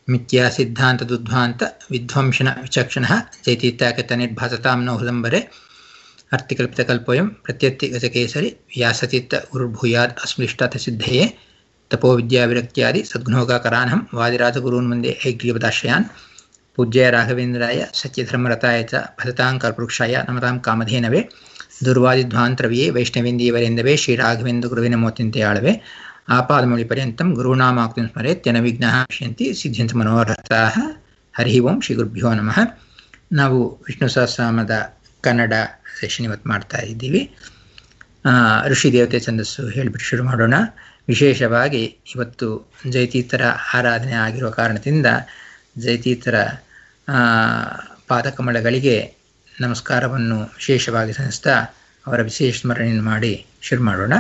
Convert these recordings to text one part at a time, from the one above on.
ಮಿಥ್ಯಾ ಸಿದ್ಧಾಂತದುದ್ಧ್ವಾಂತ ವಿಧ್ವಂಸನ ವಿಚಕ್ಷಣಃ ಜೈತೀತ್ಯಾಕತನಿರ್ಭಾಸತಾಂ ನೋ ಹೃದಂಬರೆ ಅರ್ಥಿಕಲ್ಪಿತಕಲ್ಪೋಯಂ ಪ್ರತ್ಯರ್ಥಿಗಜಕೇಸರಿ ವ್ಯಾಸತೀರ್ಥ ಗುರುರ್ಭೂಯಾದ್ ಅಸ್ಮೃಷ್ಟಾಥ ಸಿದ್ಧಯೇ ತಪೋ ವಿದ್ಯಾವಿರಕ್ತ್ಯಾದಿ ಸದ್ಗುಣೋಗಾಕರಾನಹಂ ವಾದಿರಾಜಗುರೂನ್ ಮುಂದೆ ಐಗ್ರೀವದಾಶ್ರಯಾನ್ ಪೂಜ್ಯಾಯ ರಾಘವೇಂದ್ರಾಯ ಸತ್ಯಧರ್ಮರತಾಯ ಚ ಭಜತಾಂ ಕಲ್ಪವೃಕ್ಷಾಯ ನಮತಾಂ ಕಾಮಧೇನವೇ ದುರ್ವಾದಿಧ್ವಾಂತರವಿಯೇ ವೈಷ್ಣವೇಂದೀವರೆಂದವೇ ಶ್ರೀರಾಘವೇಂದ್ರ ಗುರುವಿನ ಮೋತಿಂತೆಯಾಳವೆ ಆಪಾದಮೌಳಿ ಪರ್ಯಂತಂ ಗುರುನಾಮಾಕ್ತಿಂ ಸ್ಮರೆತ್ ವಿಘ್ನಃ ಪಶ್ಯಂತಿ ಸಿದ್ಧ್ಯಂತ ಮನೋರಥಾಃ ಹರಿ ಓಂ ಶ್ರೀ ಗುರುಭ್ಯೋ ನಮಃ ನಾವು ವಿಷ್ಣು ಸಹಸ್ರನಾಮದ ಕನ್ನಡ ಸೆಷನ್ ಇವತ್ತು ಮಾಡ್ತಾ ಇದ್ದೀವಿ ಋಷಿ ದೇವತೆ ಛಂದಸ್ಸು ಹೇಳಿಬಿಟ್ಟು ಶುರು ಮಾಡೋಣ ವಿಶೇಷವಾಗಿ ಇವತ್ತು ಜೈತೀತರ ಆರಾಧನೆ ಆಗಿರುವ ಕಾರಣದಿಂದ ಜೈತೀತರ ಪಾದಕಮಲಗಳಿಗೆ ನಮಸ್ಕಾರವನ್ನು ವಿಶೇಷವಾಗಿ ಸಲ್ಲಿಸ್ತಾ ಅವರ ವಿಶೇಷ ಸ್ಮರಣೆಯನ್ನು ಮಾಡಿ ಶುರು ಮಾಡೋಣ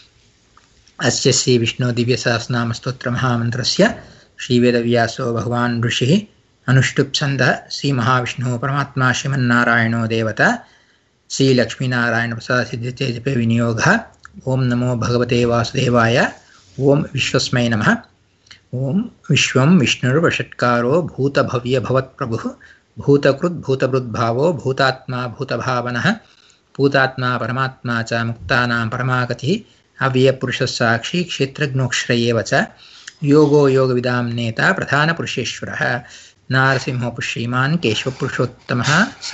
ಅಸ್ಯ ಶ್ರೀ ವಿಷ್ಣು ದಿವ್ಯ ಸಹಸ್ರನಾಮ ಸ್ತೋತ್ರ ಮಹಾಮಂತ್ರಸ್ಯ ಶ್ರೀವೇದವ್ಯಾಸೋ ಭಗವಾನ್ ಋಷಿ ಅನುಷ್ಠುಪ್ಛಂದ ಶ್ರೀ ಮಹಾವಿಷ್ಣು ಪರಮಾತ್ಮ ಶ್ರೀಮನ್ನಾರಾಯಣೋ ದೇವತಾ ಶ್ರೀ ಲಕ್ಷ್ಮೀನಾರಾಯಣ ಪ್ರಸಾದ ಸಿದ್ಧತೆ ಜಪೆ ವಿನಿಯೋಗ ಓಂ ನಮೋ ಭಗವತೆ ವಾಸುದೇವಾಯ ಓಂ ವಿಶ್ವಸ್ಮೈ ನಮಃ ಓಂ ವಿಶ್ವಂ ವಿಷ್ಣುರ್ವಷಟ್ಕಾರೋ ಭೂತಭವ್ಯ ಭವತ್ಪ್ರಭು ಭೂತಕೃತ್ ಭೂತಭೃದ್ಭಾವೋ ಭೂತಾತ್ಮ ಭೂತಭಾವನಃ ಭೂತಾತ್ಮ ಪರಮಾತ್ಮ ಚ ಮುಕ್ತಾನಾಂ ಪರಮಾಗತಿ ಅವ್ಯಯಪುರುಷಸ್ಸಾಕ್ಷಿ ಕ್ಷೇತ್ರಜ್ಞೋಕ್ಷರಯೇವ ಚ ಯೋಗೋ ಯೋಗವಿದಾಂ ನೇತಾ ಪ್ರಧಾನಪುರುಷೇಶ್ವರः ನಾರಸಿಂಹೋಪು ಶ್ರೀಮಾನ್ ಕೇಶವಪುರುಷೋತ್ತಮಃ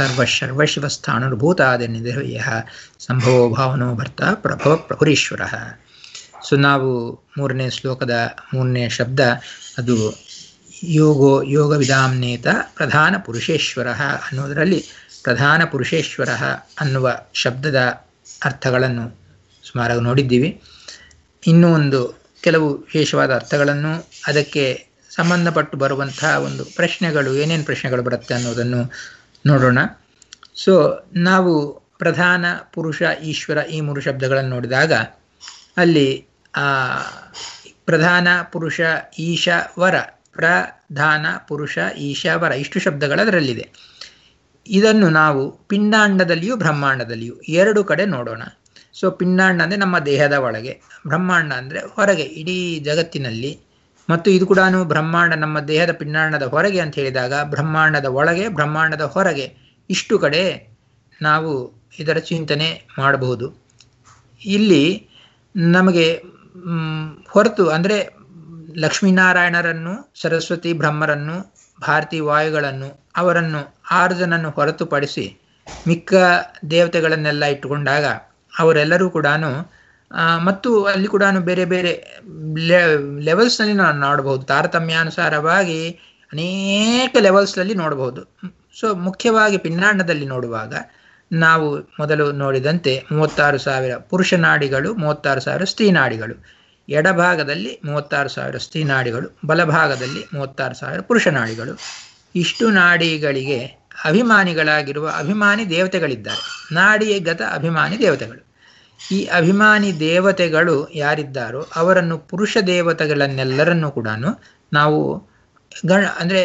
ಸರ್ವಶರ್ವಶಿವಸ್ಥಾಣುರ್ಭೂತಾದಿರ್ನಿರ್ವಯಃ ಸಂಭವೋ ಭಾವನೋ ಭರ್ತ ಪ್ರಭವ ಪ್ರಭುರೀಶ್ವರಃ ಸೊ ನಾವು ಮೂರನೇ ಶ್ಲೋಕದ ಮೂರನೇ ಶಬ್ದ ಅದು ಯೋಗೋ ಯೋಗವಿದಾಂ ನೇತ ಪ್ರಧಾನ ಪುರುಷೇಶ್ವರ ಅನ್ನೋದರಲ್ಲಿ ಪ್ರಧಾನ ಪುರುಷೇಶ್ವರ ಅನ್ನುವ ಶಬ್ದದ ಅರ್ಥಗಳನ್ನು ಸುಮಾರಾಗಿ ನೋಡಿದ್ದೀವಿ ಇನ್ನೂ ಒಂದು ಕೆಲವು ವಿಶೇಷವಾದ ಅರ್ಥಗಳನ್ನು ಅದಕ್ಕೆ ಸಂಬಂಧಪಟ್ಟು ಬರುವಂತಹ ಒಂದು ಪ್ರಶ್ನೆಗಳು ಏನೇನು ಪ್ರಶ್ನೆಗಳು ಬರುತ್ತೆ ಅನ್ನೋದನ್ನು ನೋಡೋಣ ಸೊ ನಾವು ಪ್ರಧಾನ ಪುರುಷ ಈಶ್ವರ ಈ ಮೂರು ಶಬ್ದಗಳನ್ನು ನೋಡಿದಾಗ ಅಲ್ಲಿ ಪ್ರಧಾನ ಪುರುಷ ಈಶವರ ಪ್ರಧಾನ ಪುರುಷ ಈಶವರ ಇಷ್ಟು ಶಬ್ದಗಳು ಅದರಲ್ಲಿದೆ ಇದನ್ನು ನಾವು ಪಿಂಡಾಂಡದಲ್ಲಿಯೂ ಬ್ರಹ್ಮಾಂಡದಲ್ಲಿಯೂ ಎರಡು ಕಡೆ ನೋಡೋಣ ಸೊ ಪಿಂಡಾಂಡ ಅಂದರೆ ನಮ್ಮ ದೇಹದ ಒಳಗೆ ಬ್ರಹ್ಮಾಂಡ ಅಂದರೆ ಹೊರಗೆ ಇಡೀ ಜಗತ್ತಿನಲ್ಲಿ ಮತ್ತು ಇದು ಕೂಡ ಬ್ರಹ್ಮಾಂಡ ನಮ್ಮ ದೇಹದ ಪಿಂಡಾಂಡದ ಹೊರಗೆ ಅಂತ ಹೇಳಿದಾಗ ಬ್ರಹ್ಮಾಂಡದ ಒಳಗೆ ಬ್ರಹ್ಮಾಂಡದ ಹೊರಗೆ ಇಷ್ಟು ಕಡೆ ನಾವು ಇದರ ಚಿಂತನೆ ಮಾಡಬಹುದು ಇಲ್ಲಿ ನಮಗೆ ಹೊರತು ಅಂದರೆ ಲಕ್ಷ್ಮೀನಾರಾಯಣರನ್ನು ಸರಸ್ವತಿ ಬ್ರಹ್ಮರನ್ನು ಭಾರತೀ ವಾಯುಗಳನ್ನು ಅವರನ್ನು ಆರು ಜನನ್ನು ಹೊರತುಪಡಿಸಿ ಮಿಕ್ಕ ದೇವತೆಗಳನ್ನೆಲ್ಲ ಇಟ್ಟುಕೊಂಡಾಗ ಅವರೆಲ್ಲರೂ ಕೂಡ ಮತ್ತು ಅಲ್ಲಿ ಕೂಡ ಬೇರೆ ಬೇರೆ ಲೆವೆಲ್ಸ್ನಲ್ಲಿ ನಾವು ನೋಡಬಹುದು ತಾರತಮ್ಯಾನುಸಾರವಾಗಿ ಅನೇಕ ಲೆವೆಲ್ಸ್ನಲ್ಲಿ ನೋಡಬಹುದು ಸೊ ಮುಖ್ಯವಾಗಿ ಪಿನ್ನಾಂಡದಲ್ಲಿ ನೋಡುವಾಗ ನಾವು ಮೊದಲು ನೋಡಿದಂತೆ ಮೂವತ್ತಾರು ಸಾವಿರ ಪುರುಷ ನಾಡಿಗಳು ಮೂವತ್ತಾರು ಸಾವಿರ ಸ್ತ್ರೀ ನಾಡಿಗಳು ಎಡಭಾಗದಲ್ಲಿ ಮೂವತ್ತಾರು ಸಾವಿರ ಸ್ತ್ರೀ ನಾಡಿಗಳು ಬಲಭಾಗದಲ್ಲಿ ಮೂವತ್ತಾರು ಸಾವಿರ ಪುರುಷ ನಾಡಿಗಳು ಇಷ್ಟು ನಾಡಿಗಳಿಗೆ ಅಭಿಮಾನಿಗಳಾಗಿರುವ ಅಭಿಮಾನಿ ದೇವತೆಗಳಿದ್ದಾರೆ ನಾಡಿಯ ಗತ ಅಭಿಮಾನಿ ದೇವತೆಗಳು ಈ ಅಭಿಮಾನಿ ದೇವತೆಗಳು ಯಾರಿದ್ದಾರೋ ಅವರನ್ನು ಪುರುಷ ದೇವತೆಗಳನ್ನೆಲ್ಲರನ್ನೂ ಕೂಡ ನಾವು ಗಣ ಅಂದರೆ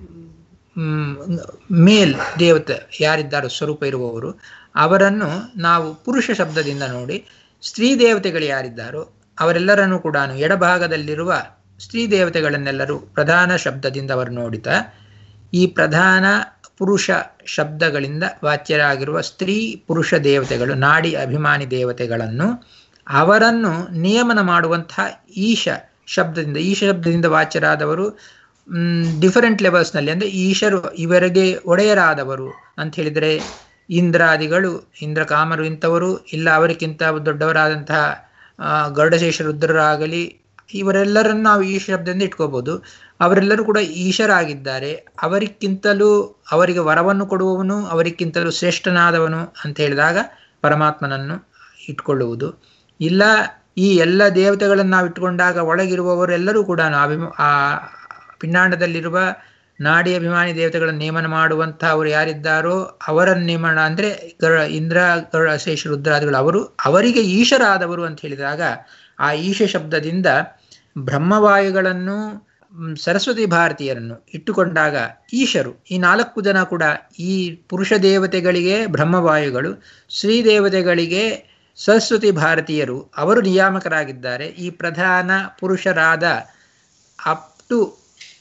ಮೇಲ್ ದೇವತೆ ಯಾರಿದ್ದಾರೋ ಸ್ವರೂಪ ಇರುವವರು ಅವರನ್ನು ನಾವು ಪುರುಷ ಶಬ್ದದಿಂದ ನೋಡಿ ಸ್ತ್ರೀ ದೇವತೆಗಳು ಯಾರಿದ್ದಾರೋ ಅವರೆಲ್ಲರನ್ನು ಕೂಡ ಎಡಭಾಗದಲ್ಲಿರುವ ಸ್ತ್ರೀ ದೇವತೆಗಳನ್ನೆಲ್ಲರೂ ಪ್ರಧಾನ ಶಬ್ದದಿಂದ ಅವರು ನೋಡಿತಾ ಈ ಪ್ರಧಾನ ಪುರುಷ ಶಬ್ದಗಳಿಂದ ವಾಚ್ಯರಾಗಿರುವ ಸ್ತ್ರೀ ಪುರುಷ ದೇವತೆಗಳು ನಾಡಿ ಅಭಿಮಾನಿ ದೇವತೆಗಳನ್ನು ಅವರನ್ನು ನಿಯಮನ ಮಾಡುವಂತಹ ಈಶ ಶಬ್ದದಿಂದ ಈಶ ಶಬ್ದದಿಂದ ವಾಚ್ಯರಾದವರು ಡಿಫರೆಂಟ್ ಲೆವೆಲ್ಸ್ನಲ್ಲಿ ಅಂದರೆ ಈಶರು ಇವರಿಗೆ ಒಡೆಯರಾದವರು ಅಂತ ಹೇಳಿದರೆ ಇಂದ್ರಾದಿಗಳು ಇಂದ್ರ ಕಾಮರು ಇಂಥವರು ಇಲ್ಲ ಅವರಿಗಿಂತ ದೊಡ್ಡವರಾದಂತಹ ಗರುಡಶೇಷ ರುದ್ರರಾಗಲಿ ಇವರೆಲ್ಲರನ್ನು ನಾವು ಈ ಶಬ್ದದಿಂದ ಇಟ್ಕೋಬಹುದು ಅವರೆಲ್ಲರೂ ಕೂಡ ಈಶರಾಗಿದ್ದಾರೆ ಅವರಿಗಿಂತಲೂ ಅವರಿಗೆ ವರವನ್ನು ಕೊಡುವವನು ಅವರಿಗಿಂತಲೂ ಶ್ರೇಷ್ಠನಾದವನು ಅಂತ ಹೇಳಿದಾಗ ಪರಮಾತ್ಮನನ್ನು ಇಟ್ಕೊಳ್ಳುವುದು ಇಲ್ಲ ಈ ಎಲ್ಲ ದೇವತೆಗಳನ್ನು ನಾವು ಇಟ್ಕೊಂಡಾಗ ಒಳಗಿರುವವರೆಲ್ಲರೂ ಕೂಡ ಅಭಿಮ ಆ ಪಿಂಡಾಂಡದಲ್ಲಿರುವ ನಾಡಿ ಅಭಿಮಾನಿ ದೇವತೆಗಳನ್ನು ನೇಮನ ಮಾಡುವಂಥ ಅವರು ಯಾರಿದ್ದಾರೋ ಅವರ ನೇಮನ ಅಂದರೆ ಗರ ಇಂದ್ರ ಗರುಡ ಶೇಷ ರುದ್ರಾದಿಗಳು ಅವರು ಅವರಿಗೆ ಈಶರಾದವರು ಅಂತ ಹೇಳಿದಾಗ ಆ ಈಶ ಶಬ್ದದಿಂದ ಬ್ರಹ್ಮವಾಯುಗಳನ್ನು ಸರಸ್ವತಿ ಭಾರತೀಯರನ್ನು ಇಟ್ಟುಕೊಂಡಾಗ ಈಶರು ಈ ನಾಲ್ಕು ಜನ ಕೂಡ ಈ ಪುರುಷ ದೇವತೆಗಳಿಗೆ ಬ್ರಹ್ಮವಾಯುಗಳು ಶ್ರೀ ದೇವತೆಗಳಿಗೆ ಸರಸ್ವತಿ ಭಾರತೀಯರು ಅವರು ನಿಯಾಮಕರಾಗಿದ್ದಾರೆ ಈ ಪ್ರಧಾನ ಪುರುಷರಾದ ಅಪ್ ಟು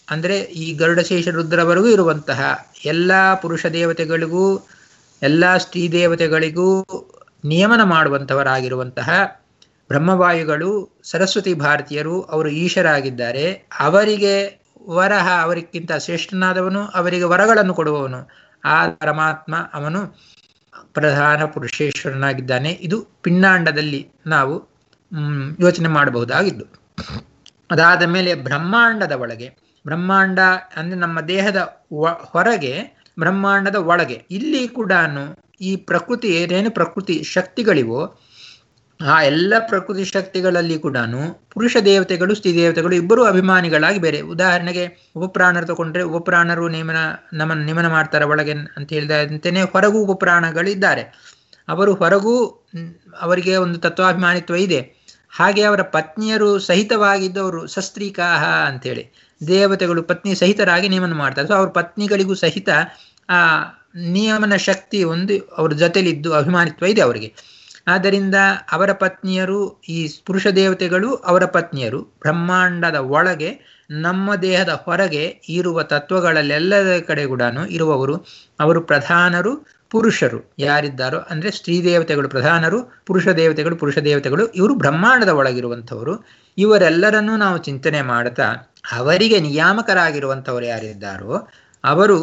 ಅಂದರೆ ಈ ಗರುಡಶೇಷ ರುದ್ರವರೆಗೂ ಇರುವಂತಹ ಎಲ್ಲ ಪುರುಷ ದೇವತೆಗಳಿಗೂ ಎಲ್ಲ ಸ್ತ್ರೀ ದೇವತೆಗಳಿಗೂ ನಿಯಮನ ಮಾಡುವಂಥವರಾಗಿರುವಂತಹ ಬ್ರಹ್ಮವಾಯುಗಳು ಸರಸ್ವತಿ ಭಾರತೀಯರು ಅವರು ಈಶರಾಗಿದ್ದಾರೆ ಅವರಿಗೆ ವರಹ ಅವರಿಗಿಂತ ಶ್ರೇಷ್ಠನಾದವನು ಅವರಿಗೆ ವರಗಳನ್ನು ಕೊಡುವವನು ಆ ಪರಮಾತ್ಮ ಅವನು ಪ್ರಧಾನ ಪುರುಷೇಶ್ವರನಾಗಿದ್ದಾನೆ ಇದು ಪಿಂಡಾಂಡದಲ್ಲಿ ನಾವು ಯೋಚನೆ ಮಾಡಬಹುದಾಗಿದ್ದು ಅದಾದ ಮೇಲೆ ಬ್ರಹ್ಮಾಂಡದ ಒಳಗೆ ಬ್ರಹ್ಮಾಂಡ ಅಂದರೆ ನಮ್ಮ ದೇಹದ ಹೊರಗೆ ಬ್ರಹ್ಮಾಂಡದ ಒಳಗೆ ಇಲ್ಲಿ ಕೂಡ ಈ ಪ್ರಕೃತಿ ಏನೇನು ಪ್ರಕೃತಿ ಶಕ್ತಿಗಳಿವೋ ಆ ಎಲ್ಲ ಪ್ರಕೃತಿ ಶಕ್ತಿಗಳಲ್ಲಿ ಕೂಡ ಪುರುಷ ದೇವತೆಗಳು ಸ್ತ್ರೀ ದೇವತೆಗಳು ಇಬ್ಬರು ಅಭಿಮಾನಿಗಳಾಗಿ ಬೇರೆ ಉದಾಹರಣೆಗೆ ಉಪಪ್ರಾಣರು ತಗೊಂಡ್ರೆ ಉಪಪ್ರಾಣರು ನೇಮನ ನಮ್ಮನ್ನು ನಿಮನ ಮಾಡ್ತಾರೆ ಒಳಗೆ ಅಂತ ಹೇಳಿದಂತೆಯೇ ಹೊರಗೂ ಉಪಪ್ರಾಣಗಳಿದ್ದಾರೆ ಅವರು ಹೊರಗೂ ಅವರಿಗೆ ಒಂದು ತತ್ವಾಭಿಮಾನಿತ್ವ ಇದೆ ಹಾಗೆ ಅವರ ಪತ್ನಿಯರು ಸಹಿತವಾಗಿದ್ದವರು ಸಸ್ತ್ರೀಕಾಹ ಅಂತೇಳಿ ದೇವತೆಗಳು ಪತ್ನಿ ಸಹಿತರಾಗಿ ನೇಮನ ಮಾಡ್ತಾರೆ ಸೊ ಅವ್ರ ಪತ್ನಿಗಳಿಗೂ ಸಹಿತ ಆ ನಿಯಮನ ಶಕ್ತಿ ಒಂದು ಅವ್ರ ಜೊತೆಲಿದ್ದು ಅಭಿಮಾನಿತ್ವ ಇದೆ ಅವರಿಗೆ ಆದ್ದರಿಂದ ಅವರ ಪತ್ನಿಯರು ಈ ಪುರುಷ ದೇವತೆಗಳು ಅವರ ಪತ್ನಿಯರು ಬ್ರಹ್ಮಾಂಡದ ಒಳಗೆ ನಮ್ಮ ದೇಹದ ಹೊರಗೆ ಇರುವ ತತ್ವಗಳಲ್ಲೆಲ್ಲದ ಕಡೆ ಕೂಡ ಇರುವವರು ಅವರು ಪ್ರಧಾನರು ಪುರುಷರು ಯಾರಿದ್ದಾರೋ ಅಂದರೆ ಸ್ತ್ರೀ ದೇವತೆಗಳು ಪ್ರಧಾನರು ಪುರುಷ ದೇವತೆಗಳು ಪುರುಷ ದೇವತೆಗಳು ಇವರು ಬ್ರಹ್ಮಾಂಡದ ಒಳಗಿರುವಂಥವರು ಇವರೆಲ್ಲರನ್ನೂ ನಾವು ಚಿಂತನೆ ಮಾಡ್ತಾ ಅವರಿಗೆ ನಿಯಾಮಕರಾಗಿರುವಂಥವ್ರು ಯಾರಿದ್ದಾರೋ ಅವರು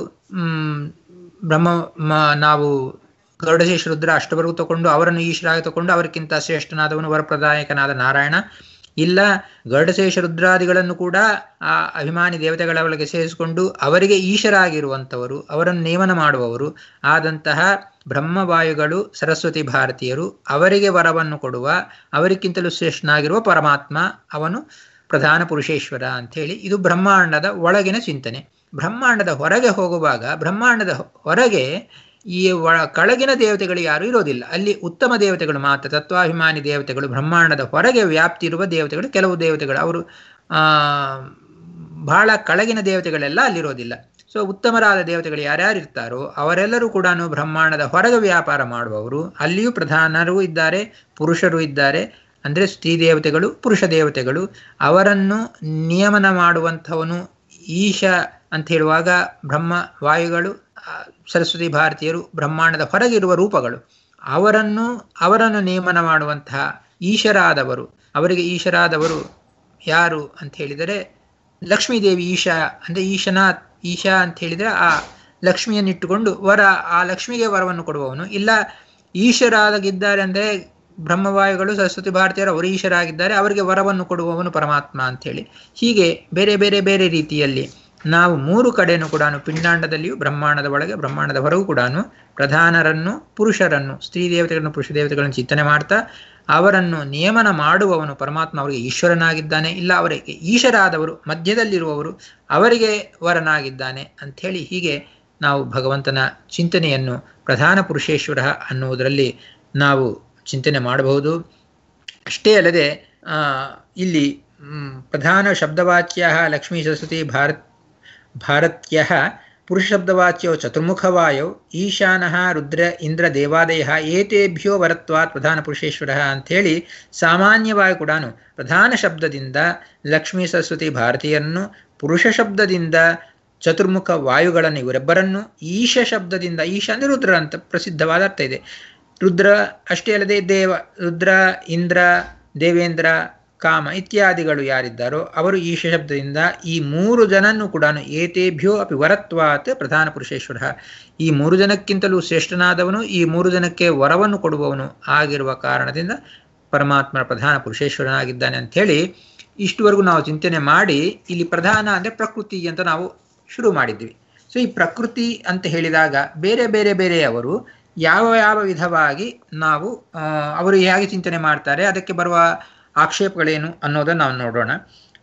ಬ್ರಹ್ಮ ನಾವು ಗರುಡಶೇಷ ರುದ್ರ ಅಷ್ಟವರೆಗೂ ತಗೊಂಡು ಅವರನ್ನು ಈಶ್ವರಾಗಿ ತಗೊಂಡು ಅವರಿಗಿಂತ ಶ್ರೇಷ್ಠನಾದವನು ವರಪ್ರದಾಯಕನಾದ ನಾರಾಯಣ ಇಲ್ಲ ಗರುಡಶೇಷ ರುದ್ರಾದಿಗಳನ್ನು ಕೂಡ ಆ ಅಭಿಮಾನಿ ದೇವತೆಗಳ ಒಳಗೆ ಸೇರಿಸಿಕೊಂಡು ಅವರಿಗೆ ಈಶರಾಗಿರುವಂಥವರು ಅವರನ್ನು ನೇಮನ ಮಾಡುವವರು ಆದಂತಹ ಬ್ರಹ್ಮವಾಯುಗಳು ಸರಸ್ವತಿ ಭಾರತೀಯರು ಅವರಿಗೆ ವರವನ್ನು ಕೊಡುವ ಅವರಿಗಿಂತಲೂ ಶ್ರೇಷ್ಠನಾಗಿರುವ ಪರಮಾತ್ಮ ಅವನು ಪ್ರಧಾನ ಪುರುಷೇಶ್ವರ ಅಂಥೇಳಿ ಇದು ಬ್ರಹ್ಮಾಂಡದ ಒಳಗಿನ ಚಿಂತನೆ ಬ್ರಹ್ಮಾಂಡದ ಹೊರಗೆ ಹೋಗುವಾಗ ಬ್ರಹ್ಮಾಂಡದ ಹೊರಗೆ ಈ ಒಳ ಕೆಳಗಿನ ದೇವತೆಗಳು ಯಾರು ಇರೋದಿಲ್ಲ ಅಲ್ಲಿ ಉತ್ತಮ ದೇವತೆಗಳು ಮಾತ್ರ ತತ್ವಾಭಿಮಾನಿ ದೇವತೆಗಳು ಬ್ರಹ್ಮಾಂಡದ ಹೊರಗೆ ವ್ಯಾಪ್ತಿ ಇರುವ ದೇವತೆಗಳು ಕೆಲವು ದೇವತೆಗಳು ಅವರು ಆ ಬಹಳ ಕೆಳಗಿನ ದೇವತೆಗಳೆಲ್ಲ ಅಲ್ಲಿರೋದಿಲ್ಲ ಸೊ ಉತ್ತಮರಾದ ದೇವತೆಗಳು ಯಾರ್ಯಾರು ಇರ್ತಾರೋ ಅವರೆಲ್ಲರೂ ಕೂಡ ಬ್ರಹ್ಮಾಂಡದ ಹೊರಗೆ ವ್ಯಾಪಾರ ಮಾಡುವವರು ಅಲ್ಲಿಯೂ ಪ್ರಧಾನರು ಇದ್ದಾರೆ ಪುರುಷರು ಇದ್ದಾರೆ ಅಂದರೆ ಸ್ತ್ರೀ ದೇವತೆಗಳು ಪುರುಷ ದೇವತೆಗಳು ಅವರನ್ನು ನಿಯಮನ ಮಾಡುವಂಥವನು ಈಶ ಅಂತ ಹೇಳುವಾಗ ಬ್ರಹ್ಮ ವಾಯುಗಳು ಸರಸ್ವತಿ ಭಾರತೀಯರು ಬ್ರಹ್ಮಾಂಡದ ಹೊರಗಿರುವ ರೂಪಗಳು ಅವರನ್ನು ಅವರನ್ನು ನೇಮನ ಮಾಡುವಂತಹ ಈಶರಾದವರು ಅವರಿಗೆ ಈಶರಾದವರು ಯಾರು ಅಂತ ಹೇಳಿದರೆ ಲಕ್ಷ್ಮೀದೇವಿ ಈಶಾ ಅಂದರೆ ಈಶನಾಥ್ ಈಶಾ ಅಂತ ಹೇಳಿದರೆ ಆ ಲಕ್ಷ್ಮಿಯನ್ನಿಟ್ಟುಕೊಂಡು ವರ ಆ ಲಕ್ಷ್ಮಿಗೆ ವರವನ್ನು ಕೊಡುವವನು ಇಲ್ಲ ಈಶರಾಗಿದ್ದಾರೆ ಅಂದರೆ ಬ್ರಹ್ಮವಾಯುಗಳು ಸರಸ್ವತಿ ಭಾರತೀಯರು ಅವರು ಈಶರಾಗಿದ್ದಾರೆ ಅವರಿಗೆ ವರವನ್ನು ಕೊಡುವವನು ಪರಮಾತ್ಮ ಅಂಥೇಳಿ ಹೀಗೆ ಬೇರೆ ಬೇರೆ ಬೇರೆ ರೀತಿಯಲ್ಲಿ ನಾವು ಮೂರು ಕಡೆನೂ ಕೂಡ ಪಿಂಡಾಂಡದಲ್ಲಿಯೂ ಬ್ರಹ್ಮಾಂಡದ ಒಳಗೆ ಬ್ರಹ್ಮಾಂಡದ ಹೊರಗೂ ಕೂಡ ಪ್ರಧಾನರನ್ನು ಪುರುಷರನ್ನು ಸ್ತ್ರೀ ದೇವತೆಗಳನ್ನು ಪುರುಷ ದೇವತೆಗಳನ್ನು ಚಿಂತನೆ ಮಾಡ್ತಾ ಅವರನ್ನು ನಿಯಮನ ಮಾಡುವವನು ಪರಮಾತ್ಮ ಅವರಿಗೆ ಈಶ್ವರನಾಗಿದ್ದಾನೆ ಇಲ್ಲ ಅವರಿಗೆ ಈಶರಾದವರು ಮಧ್ಯದಲ್ಲಿರುವವರು ಅವರಿಗೆ ವರನಾಗಿದ್ದಾನೆ ಅಂಥೇಳಿ ಹೀಗೆ ನಾವು ಭಗವಂತನ ಚಿಂತನೆಯನ್ನು ಪ್ರಧಾನ ಪುರುಷೇಶ್ವರ ಅನ್ನುವುದರಲ್ಲಿ ನಾವು ಚಿಂತನೆ ಮಾಡಬಹುದು ಅಷ್ಟೇ ಅಲ್ಲದೆ ಇಲ್ಲಿ ಪ್ರಧಾನ ಶಬ್ದವಾಚ್ಯ ಲಕ್ಷ್ಮೀ ಸರಸ್ವತಿ ಭಾರತ್ ಭಾರತ್ಯ ಪುರುಷಶಬ್ದವಾಚ್ಯೋ ಚತುರ್ಮುಖವಾಯೋ ಈಶಾನಃ ರುದ್ರ ಇಂದ್ರ ದೇವಾದಯ ಏತೇಭ್ಯೋ ವರತ್ವಾತ್ ಪ್ರಧಾನ ಪುರುಷೇಶ್ವರ ಅಂಥೇಳಿ ಸಾಮಾನ್ಯವಾಗಿ ಕೂಡ ಪ್ರಧಾನ ಶಬ್ದದಿಂದ ಲಕ್ಷ್ಮೀ ಸರಸ್ವತಿ ಭಾರತೀಯರನ್ನು ಪುರುಷ ಶಬ್ದದಿಂದ ಚತುರ್ಮುಖ ವಾಯುಗಳನ್ನು ಇವರೆಬ್ಬರನ್ನು ಈಶ ಶಬ್ದದಿಂದ ಈಶ ಅಂದರೆ ರುದ್ರ ಅಂತ ಪ್ರಸಿದ್ಧವಾದ ಅರ್ಥ ಇದೆ ರುದ್ರ ಅಷ್ಟೇ ಅಲ್ಲದೆ ದೇವ ರುದ್ರ ಇಂದ್ರ ದೇವೇಂದ್ರ ಕಾಮ ಇತ್ಯಾದಿಗಳು ಯಾರಿದ್ದಾರೋ ಅವರು ಈ ಶಬ್ದದಿಂದ ಈ ಮೂರು ಜನನ್ನು ಕೂಡ ಏತೇಭ್ಯೋ ಅಪಿ ವರತ್ವಾತ್ ಪ್ರಧಾನ ಪುರುಷೇಶ್ವರ ಈ ಮೂರು ಜನಕ್ಕಿಂತಲೂ ಶ್ರೇಷ್ಠನಾದವನು ಈ ಮೂರು ಜನಕ್ಕೆ ವರವನ್ನು ಕೊಡುವವನು ಆಗಿರುವ ಕಾರಣದಿಂದ ಪರಮಾತ್ಮನ ಪ್ರಧಾನ ಪುರುಷೇಶ್ವರನಾಗಿದ್ದಾನೆ ಅಂಥೇಳಿ ಇಷ್ಟುವರೆಗೂ ನಾವು ಚಿಂತನೆ ಮಾಡಿ ಇಲ್ಲಿ ಪ್ರಧಾನ ಅಂದರೆ ಪ್ರಕೃತಿ ಅಂತ ನಾವು ಶುರು ಮಾಡಿದ್ವಿ ಸೊ ಈ ಪ್ರಕೃತಿ ಅಂತ ಹೇಳಿದಾಗ ಬೇರೆ ಬೇರೆ ಬೇರೆಯವರು ಯಾವ ಯಾವ ವಿಧವಾಗಿ ನಾವು ಅವರು ಹೇಗೆ ಚಿಂತನೆ ಮಾಡ್ತಾರೆ ಅದಕ್ಕೆ ಬರುವ ಆಕ್ಷೇಪಗಳೇನು ಅನ್ನೋದನ್ನು ನಾವು ನೋಡೋಣ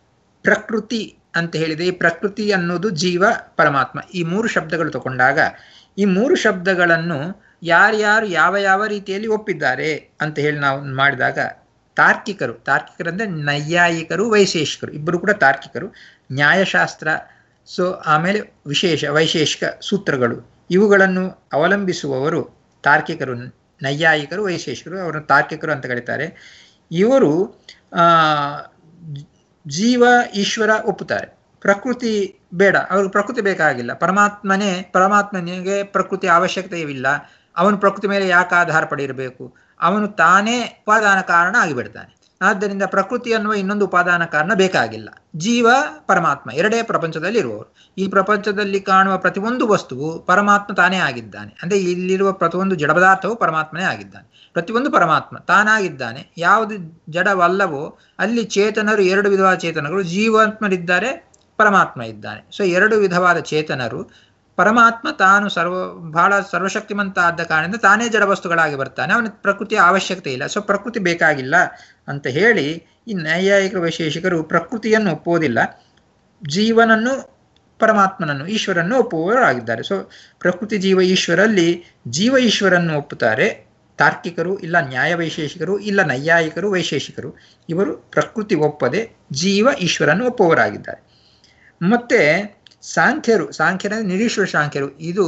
ಪ್ರಕೃತಿ ಅಂತ ಹೇಳಿದೆ ಈ ಪ್ರಕೃತಿ ಅನ್ನೋದು ಜೀವ ಪರಮಾತ್ಮ ಈ ಮೂರು ಶಬ್ದಗಳು ತಗೊಂಡಾಗ ಈ ಮೂರು ಶಬ್ದಗಳನ್ನು ಯಾರ್ಯಾರು ಯಾವ ಯಾವ ರೀತಿಯಲ್ಲಿ ಒಪ್ಪಿದ್ದಾರೆ ಅಂತ ಹೇಳಿ ನಾವು ಮಾಡಿದಾಗ ತಾರ್ಕಿಕರು ತಾರ್ಕಿಕರು ಅಂದರೆ ನೈಯಾಯಿಕರು ವೈಶೇಷಿಕರು ಇಬ್ಬರು ಕೂಡ ತಾರ್ಕಿಕರು ನ್ಯಾಯಶಾಸ್ತ್ರ ಸೊ ಆಮೇಲೆ ವಿಶೇಷ ವೈಶೇಷಿಕ ಸೂತ್ರಗಳು ಇವುಗಳನ್ನು ಅವಲಂಬಿಸುವವರು ತಾರ್ಕಿಕರು ನೈಯಾಯಿಕರು ವೈಶೇಷಿಕರು ಅವರನ್ನು ತಾರ್ಕಿಕರು ಅಂತ ಕರೀತಾರೆ ಇವರು ಜೀವ ಈಶ್ವರ ಒಪ್ಪುತ್ತಾರೆ ಪ್ರಕೃತಿ ಬೇಡ ಅವ್ರಿಗೆ ಪ್ರಕೃತಿ ಬೇಕಾಗಿಲ್ಲ ಪರಮಾತ್ಮನೇ ಪರಮಾತ್ಮನಿಗೆ ಪ್ರಕೃತಿ ಅವಶ್ಯಕತೆಯಿಲ್ಲ ಅವನು ಪ್ರಕೃತಿ ಮೇಲೆ ಯಾಕೆ ಆಧಾರ ಪಡಿರಬೇಕು ಅವನು ತಾನೇ ಉಪಾದಾನ ಕಾರಣ ಆಗಿಬಿಡ್ತಾನೆ ಆದ್ದರಿಂದ ಪ್ರಕೃತಿ ಅನ್ನುವ ಇನ್ನೊಂದು ಉಪಾದಾನ ಕಾರಣ ಬೇಕಾಗಿಲ್ಲ ಜೀವ ಪರಮಾತ್ಮ ಎರಡೇ ಪ್ರಪಂಚದಲ್ಲಿ ಇರುವವರು ಈ ಪ್ರಪಂಚದಲ್ಲಿ ಕಾಣುವ ಪ್ರತಿಯೊಂದು ವಸ್ತುವು ಪರಮಾತ್ಮ ತಾನೇ ಆಗಿದ್ದಾನೆ ಅಂದ್ರೆ ಇಲ್ಲಿರುವ ಪ್ರತಿಯೊಂದು ಜಡ ಪದಾರ್ಥವು ಪರಮಾತ್ಮನೇ ಆಗಿದ್ದಾನೆ ಪ್ರತಿಯೊಂದು ಪರಮಾತ್ಮ ತಾನಾಗಿದ್ದಾನೆ ಯಾವುದು ಜಡವಲ್ಲವೋ ಅಲ್ಲಿ ಚೇತನರು ಎರಡು ವಿಧವಾದ ಚೇತನಗಳು ಜೀವಾತ್ಮರಿದ್ದಾರೆ ಪರಮಾತ್ಮ ಇದ್ದಾನೆ ಸೊ ಎರಡು ವಿಧವಾದ ಚೇತನರು ಪರಮಾತ್ಮ ತಾನು ಸರ್ವ ಬಹಳ ಸರ್ವಶಕ್ತಿಮಂತ ಆದ ಕಾರಣದಿಂದ ತಾನೇ ಜಡ ವಸ್ತುಗಳಾಗಿ ಬರ್ತಾನೆ ಅವನ ಪ್ರಕೃತಿಯ ಅವಶ್ಯಕತೆ ಇಲ್ಲ ಸೊ ಪ್ರಕೃತಿ ಬೇಕಾಗಿಲ್ಲ ಅಂತ ಹೇಳಿ ಈ ನೈಯಾಯಿಕ ವೈಶೇಷಿಕರು ಪ್ರಕೃತಿಯನ್ನು ಒಪ್ಪುವುದಿಲ್ಲ ಜೀವನನ್ನು ಪರಮಾತ್ಮನನ್ನು ಈಶ್ವರನ್ನು ಒಪ್ಪುವವರಾಗಿದ್ದಾರೆ ಸೊ ಪ್ರಕೃತಿ ಜೀವ ಈಶ್ವರಲ್ಲಿ ಜೀವ ಈಶ್ವರನ್ನು ಒಪ್ಪುತ್ತಾರೆ ತಾರ್ಕಿಕರು ಇಲ್ಲ ನ್ಯಾಯ ವೈಶೇಷಿಕರು ಇಲ್ಲ ನೈಯಾಯಿಕರು ವೈಶೇಷಿಕರು ಇವರು ಪ್ರಕೃತಿ ಒಪ್ಪದೆ ಜೀವ ಈಶ್ವರನ್ನು ಒಪ್ಪುವವರಾಗಿದ್ದಾರೆ ಮತ್ತೆ ಸಾಂಖ್ಯರು ಸಾಂಖ್ಯರ ನಿರೀಶ್ವರ ಸಾಂಖ್ಯರು ಇದು